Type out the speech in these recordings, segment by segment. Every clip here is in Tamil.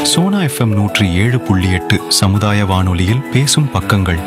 சோனா எஃப்எம் நூற்றி ஏழு புள்ளி எட்டு சமுதாய வானொலியில் பேசும் பக்கங்கள்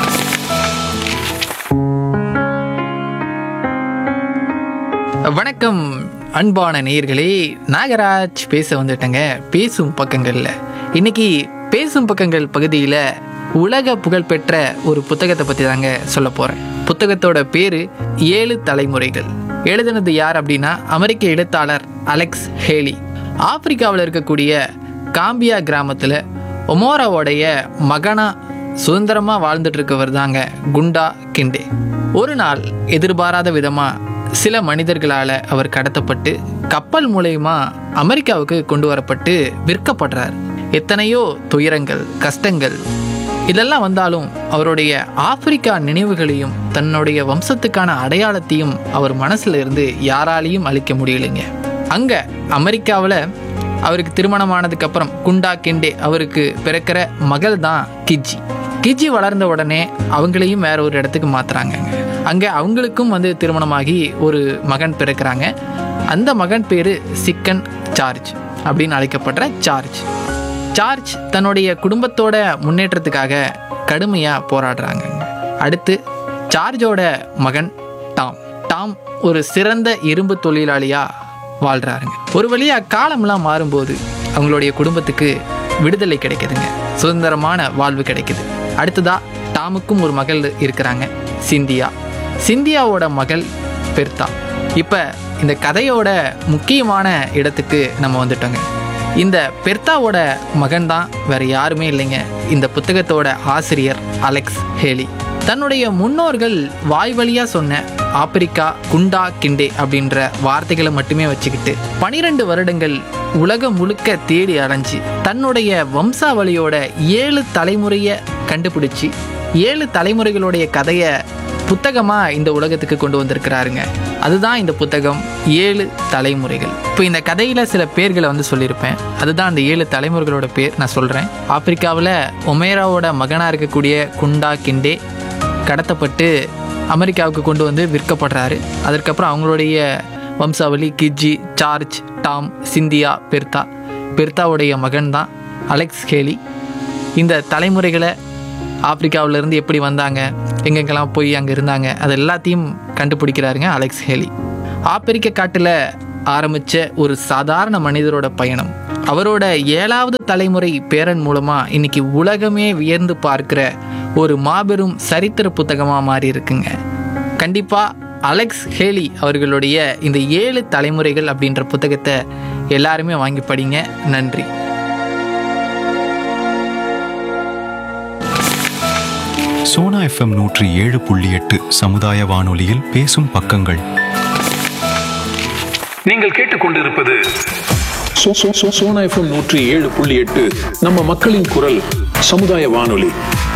வணக்கம் அன்பான நேயர்களே நாகராஜ் பேச வந்துட்டேங்க பேசும் பக்கங்களில் இன்னைக்கு பேசும் பக்கங்கள் பகுதியில் உலக புகழ்பெற்ற ஒரு புத்தகத்தை பற்றி தாங்க சொல்ல போகிறேன் புத்தகத்தோட பேர் ஏழு தலைமுறைகள் எழுதுனது யார் அப்படின்னா அமெரிக்க எழுத்தாளர் அலெக்ஸ் ஹேலி ஆப்பிரிக்காவில் இருக்கக்கூடிய காம்பியா கிராமத்தில் ஒமோராவோடைய மகனா சுதந்திரமாக வாழ்ந்துட்டு இருக்கவர் தாங்க குண்டா கிண்டே ஒரு நாள் எதிர்பாராத விதமாக சில மனிதர்களால் அவர் கடத்தப்பட்டு கப்பல் மூலயமா அமெரிக்காவுக்கு கொண்டு வரப்பட்டு விற்கப்படுறார் எத்தனையோ துயரங்கள் கஷ்டங்கள் இதெல்லாம் வந்தாலும் அவருடைய ஆப்பிரிக்கா நினைவுகளையும் தன்னுடைய வம்சத்துக்கான அடையாளத்தையும் அவர் மனசுல இருந்து யாராலையும் அழிக்க முடியலைங்க அங்க அமெரிக்காவில் அவருக்கு திருமணமானதுக்கு அப்புறம் குண்டா கிண்டே அவருக்கு பிறக்கிற மகள் தான் கிஜி கிஜி வளர்ந்த உடனே அவங்களையும் வேற ஒரு இடத்துக்கு மாத்துறாங்க அங்க அவங்களுக்கும் வந்து திருமணமாகி ஒரு மகன் பிறக்கிறாங்க அந்த மகன் பேரு சிக்கன் சார்ஜ் அப்படின்னு அழைக்கப்படுற சார்ஜ் சார்ஜ் தன்னுடைய குடும்பத்தோட முன்னேற்றத்துக்காக கடுமையாக போராடுறாங்க அடுத்து சார்ஜோட மகன் டாம் டாம் ஒரு சிறந்த இரும்பு தொழிலாளியாக வாழ்கிறாருங்க ஒரு வழியாக காலம்லாம் மாறும்போது அவங்களுடைய குடும்பத்துக்கு விடுதலை கிடைக்குதுங்க சுதந்திரமான வாழ்வு கிடைக்குது அடுத்ததா டாமுக்கும் ஒரு மகள் இருக்கிறாங்க சிந்தியா சிந்தியாவோட மகள் பெர்தா இப்போ இந்த கதையோட முக்கியமான இடத்துக்கு நம்ம வந்துட்டோங்க இந்த பெர்தாவோட மகன் தான் வேற யாருமே இல்லைங்க இந்த புத்தகத்தோட ஆசிரியர் அலெக்ஸ் ஹேலி தன்னுடைய முன்னோர்கள் வாய் வழியா சொன்ன ஆப்பிரிக்கா குண்டா கிண்டே அப்படின்ற வார்த்தைகளை மட்டுமே வச்சுக்கிட்டு பனிரெண்டு வருடங்கள் உலகம் முழுக்க தேடி அலைஞ்சு தன்னுடைய வம்சாவளியோட ஏழு தலைமுறையை கண்டுபிடிச்சி ஏழு தலைமுறைகளுடைய கதையை புத்தகமாக இந்த உலகத்துக்கு கொண்டு வந்திருக்கிறாருங்க அதுதான் இந்த புத்தகம் ஏழு தலைமுறைகள் இப்போ இந்த கதையில் சில பேர்களை வந்து சொல்லியிருப்பேன் அதுதான் அந்த ஏழு தலைமுறைகளோட பேர் நான் சொல்கிறேன் ஆப்பிரிக்காவில் ஒமேராவோட மகனாக இருக்கக்கூடிய குண்டா கிண்டே கடத்தப்பட்டு அமெரிக்காவுக்கு கொண்டு வந்து விற்கப்படுறாரு அதற்கப்புறம் அவங்களுடைய வம்சாவளி Kizzy George Tom Cynthia Bertha பெர்தாவுடைய மகன் தான் அலெக்ஸ் ஹேலி இந்த தலைமுறைகளை ஆப்பிரிக்காவுல இருந்து எப்படி வந்தாங்க எங்கெங்கெல்லாம் போய் அங்கே இருந்தாங்க அது எல்லாத்தையும் கண்டுபிடிக்கிறாருங்க அலெக்ஸ் ஹேலி ஆப்பிரிக்க காட்டில் ஆரம்பித்த ஒரு சாதாரண மனிதரோட பயணம் அவரோட ஏழாவது தலைமுறை பேரன் மூலமாக இன்னைக்கு உலகமே வியந்து பார்க்கிற ஒரு மாபெரும் சரித்திர புத்தகமாக மாறி இருக்குங்க கண்டிப்பாக அலெக்ஸ் ஹேலி அவர்களுடைய இந்த ஏழு தலைமுறைகள் அப்படின்ற புத்தகத்தை எல்லாருமே வாங்கி படிங்க நன்றி சோனா எஃப்எம் நூற்றி ஏழு புள்ளி எட்டு சமுதாய வானொலியில் பேசும் பக்கங்கள் நீங்கள் கேட்டுக்கொண்டிருப்பது சோ- சோ- சோ- சோனா எஃப்எம் நூற்றி ஏழு புள்ளி எட்டு நம்ம மக்களின் குரல் சமுதாய வானொலி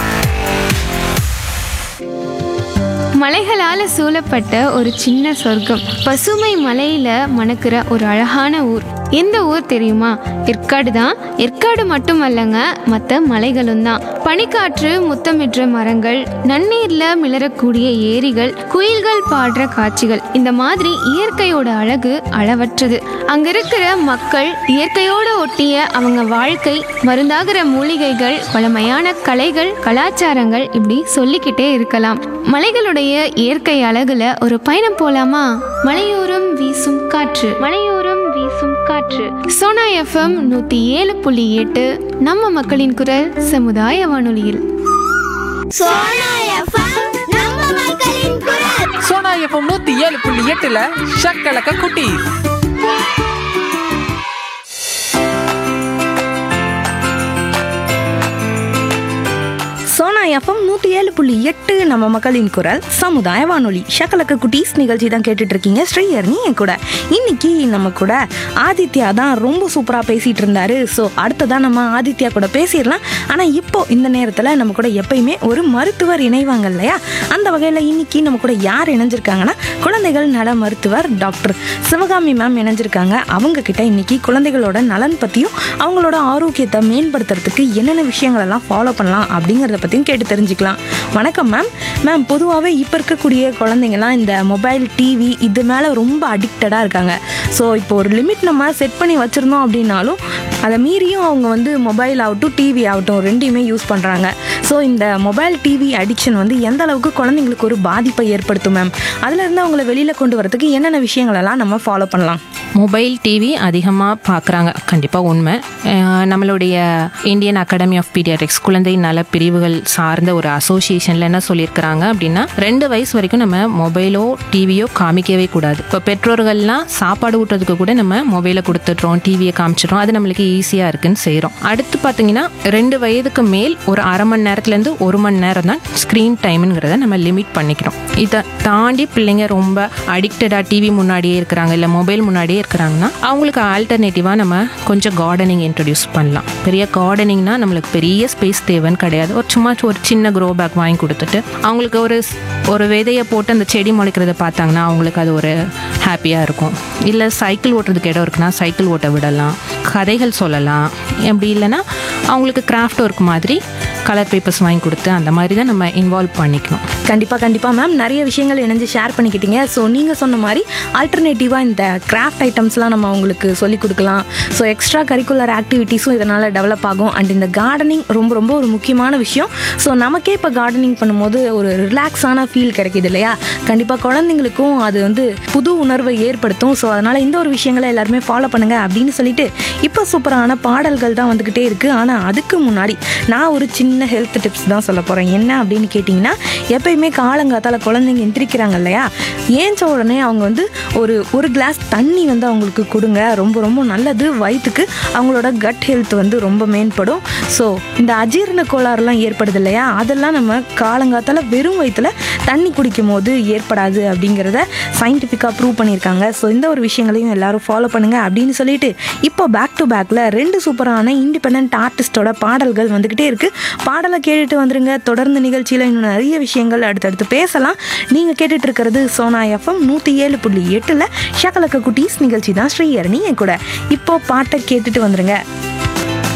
மலைகளால சூழப்பட்ட ஒரு சின்ன சொர்க்கம் பசுமை மலையில மணக்கிற ஒரு அழகான ஊர் எந்த ஊர் தெரியுமா ஏற்காடு தான் ஏற்காடு மட்டுமல்லங்க மற்ற மலைகளும் தான் பனிக்காற்று முத்தமிடுற மரங்கள் நன்னீர்ல மிளறக்கூடிய ஏரிகள் குயில்கள் பாடுற காட்சிகள் இந்த மாதிரி இயற்கையோட அழகு அளவற்றது அங்க இருக்கிற மக்கள் இயற்கையோட ஒட்டிய அவங்க வாழ்க்கை மருந்தாகிற மூலிகைகள் பழமையான கலைகள் கலாச்சாரங்கள் இப்படி சொல்லிக்கிட்டே இருக்கலாம் மலைகளுடைய இயற்கை அழகுல ஒரு பயணம் போலாமா மலையோரம் வீசும் காற்று மலையோரம் வீசும் காற்று சோனா எஃப்எம் நூத்தி ஏழு புள்ளி எட்டு நம்ம மக்களின் குரல் சமுதாய வானொலியில் சோனா எஃப்எம் நம்ம மக்களின் குரல் சோனா எஃப்எம் நூற்றி ஏழு புள்ளி எட்டில் ஷக்கலக்க குட்டி சோனா எஃப்எம் நூற்றி ஏழு புள்ளி எட்டு நம்ம மக்களின் குரல் சமுதாய வானொலி ஷக்கலக்க குட்டீஸ் நிகழ்ச்சி தான் கேட்டுட்டு இருக்கீங்க ஸ்ரீயர்னி என் கூட இன்னைக்கு நம்ம கூட ஆதித்யா தான் ரொம்ப சூப்பராக பேசிட்டு இருந்தாரு ஸோ அடுத்ததான் நம்ம ஆதித்யா கூட பேசிடலாம் ஆனால் இப்போ இந்த நேரத்தில் நம்ம கூட எப்பயுமே ஒரு மருத்துவர் இணைவாங்க இல்லையா அந்த வகையில் இன்னைக்கு நம்ம கூட யார் இணைஞ்சிருக்காங்கன்னா குழந்தைகள் நல மருத்துவர் டாக்டர் சிவகாமி மேம் இணைஞ்சிருக்காங்க அவங்க கிட்ட இன்னைக்கு குழந்தைகளோட நலன் பற்றியும் அவங்களோட ஆரோக்கியத்தை மேம்படுத்துறதுக்கு என்னென்ன விஷயங்கள் எல்லாம் ஃபாலோ பண்ணலாம் அப்படிங்கிறத பற்றியும் கேட்டு தெரிஞ்சுக்கலாம் வணக்கம் மேம் மேம் பொதுவாகவே இப்போ இருக்கக்கூடிய குழந்தைங்கலாம் இந்த மொபைல் டிவி இது மேலே ரொம்ப அடிக்டடாக இருக்காங்க ஸோ இப்போ ஒரு லிமிட் நம்ம செட் பண்ணி வச்சுருந்தோம் அப்படின்னாலும் அதை மீறியும் அவங்க வந்து மொபைல் ஆகட்டும் டிவி ஆகட்டும் ரெண்டையுமே யூஸ் பண்ணுறாங்க ஸோ இந்த மொபைல் டிவி அடிக்ஷன் வந்து எந்த அளவுக்கு குழந்தைங்களுக்கு ஒரு பாதிப்பை ஏற்படுத்தும் மேம் அதுலேருந்து அவங்கள வெளியில் கொண்டு வரதுக்கு என்னென்ன விஷயங்களெல்லாம் நம்ம ஃபாலோ பண்ணலாம் மொபைல் டிவி அதிகமாக பார்க்குறாங்க கண்டிப்பாக உண்மை அஹ் நம்மளுடைய இந்தியன் அகாடமி ஆஃப் பீடியாட்ரிக்ஸ் குழந்தை நல பிரிவுகள் சார்ந்த ஒரு அசோசியேஷனில் என்ன சொல்லியிருக்கிறாங்க அப்படின்னா ரெண்டு வயசு வரைக்கும் நம்ம மொபைலோ டிவியோ காமிக்கவே கூடாது இப்போ பெற்றோர்கள்லாம் சாப்பாடு ஊட்டுறதுக்கு கூட நம்ம மொபைலை கொடுத்துட்றோம் டிவியை காமிச்சிடுறோம் அது நம்மளுக்கு ஈஸியாக இருக்குன்னு செய்கிறோம் அடுத்து பார்த்தீங்கன்னா ரெண்டு வயதுக்கு மேல் ஒரு அரை மணி நேரத்துலேருந்து ஒரு மணி நேரம் தான் ஸ்க்ரீன் டைம்ங்கிறத நம்ம லிமிட் பண்ணிக்கிறோம் இதை தாண்டி பிள்ளைங்க ரொம்ப அடிக்டடாக டிவி முன்னாடியே இருக்கிறாங்க இல்லை மொபைல் முன்னாடியே இருக்கிறாங்கன்னா அவங்களுக்கு ஆல்டர்னேட்டிவாக நம்ம கொஞ்சம் கார்டனிங் இன்ட்ரடியூஸ் பண்ணலாம் பெரிய கார்டனிங்னா நம்மளுக்கு பெரிய ஸ்பேஸ் தேவைன்னு கிடையாது ஒரு சும்மா ஒரு சின்ன க்ரோ பேக் வாங்கி கொடுத்துட்டு அவங்களுக்கு ஒரு ஸ்- ஒரு விதையை போட்டு அந்த செடி முளைக்கிறத பார்த்தாங்கன்னா அவங்களுக்கு அது ஒரு ஹாப்பியாக இருக்கும் இல்லை சைக்கிள் ஓட்டுறதுக்கு இடம் இருக்குன்னா சைக்கிள் ஓட்ட விடலாம் கதைகள் சொல்லலாம் அப்படி இல்லைன்னா அவங்களுக்கு கிராஃப்ட் ஒர்க் மாதிரி கலர் பேப்பர்ஸ் வாங்கி கொடுத்து அந்த மாதிரி தான் நம்ம இன்வால்வ் பண்ணிக்கணும் கண்டிப்பாக கண்டிப்பாக மேம் நிறைய விஷயங்கள் இணைஞ்சு ஷேர் பண்ணிக்கிட்டீங்க ஸோ நீங்கள் சொன்ன மாதிரி ஆல்டர்னேட்டிவாக இந்த கிராஃப்ட் ஐட்டம்ஸ்லாம் நம்ம அவங்களுக்கு சொல்லிக் கொடுக்கலாம் ஸோ எக்ஸ்ட்ரா கரிக்குலர் ஆக்டிவிட்டீஸும் இதனால் டெவலப் ஆகும் அண்ட் இந்த கார்டனிங் ரொம்ப ரொம்ப ஒரு முக்கியமான விஷயம் ஸோ நமக்கே இப்போ கார்டனிங் பண்ணும்போது ஒரு ரிலாக்ஸான ஃபீல் கிடைக்குது இல்லையா கண்டிப்பாக குழந்தைங்களுக்கும் அது வந்து புது உணர்வை ஏற்படுத்தும் ஸோ அதனால் இந்த ஒரு விஷயங்களை எல்லாருமே ஃபாலோ பண்ணுங்க அப்படின்னு சொல்லிட்டு இப்போ சூப்பரான பாடல்கள் தான் வந்துக்கிட்டே இருக்குது ஆனால் அதுக்கு முன்னாடி நான் ஒரு சின்ன ஹெல்த் டிப்ஸ் தான் சொல்ல போகிறேன் என்ன அப்படின்னு கேட்டிங்கன்னா எப்பயுமே காலங்காத்தால குழந்தைங்க எந்திரிக்கிறாங்க இல்லையா ஏஞ்ச உடனே அவங்க வந்து ஒரு ஒரு கிளாஸ் தண்ணி வந்து அவங்களுக்கு கொடுங்க ரொம்ப ரொம்ப நல்லது வயிற்றுக்கு அவங்களோட கட் ஹெல்த் வந்து ரொம்ப மேம்படும் ஸோ இந்த அஜீரண கோளாறுலாம் ஏற்படுது இல்லையா அதெல்லாம் நம்ம காலங்காத்தால வெறும் வயிற்றுல தண்ணி குடிக்கும் போது ஏற்படாது அப்படிங்கிறத சயின்டிஃபிக்காக ப்ரூவ் பண்ணியிருக்காங்க ஸோ இந்த ஒரு விஷயங்களையும் எல்லாரும் ஃபாலோ பண்ணுங்க அப்படின்னு சொல்லிட்டு இப்போ பேக் டு பேக்கில் ரெண்டு சூப்பரான இண்டிபெண்ட் ஆர்டிஸ்டோட பாடல்கள் வந்துக்கிட்டே இருக்கு பாடலை கேட்டுட்டு வந்துருங்க தொடர்ந்து நிகழ்ச்சியில் இன்னும் நிறைய விஷயங்கள் அடுத்தடுத்து பேசலாம் நீங்கள் கேட்டுட்டு இருக்கிறது சோனா எஃப்எம் நூற்றி ஏழு புள்ளி எட்டில் ஷகலக்க குட்டீஸ் நிகழ்ச்சி தான் ஸ்ரீயரணி என் கூட இப்போ பாட்டை கேட்டுட்டு வந்துருங்க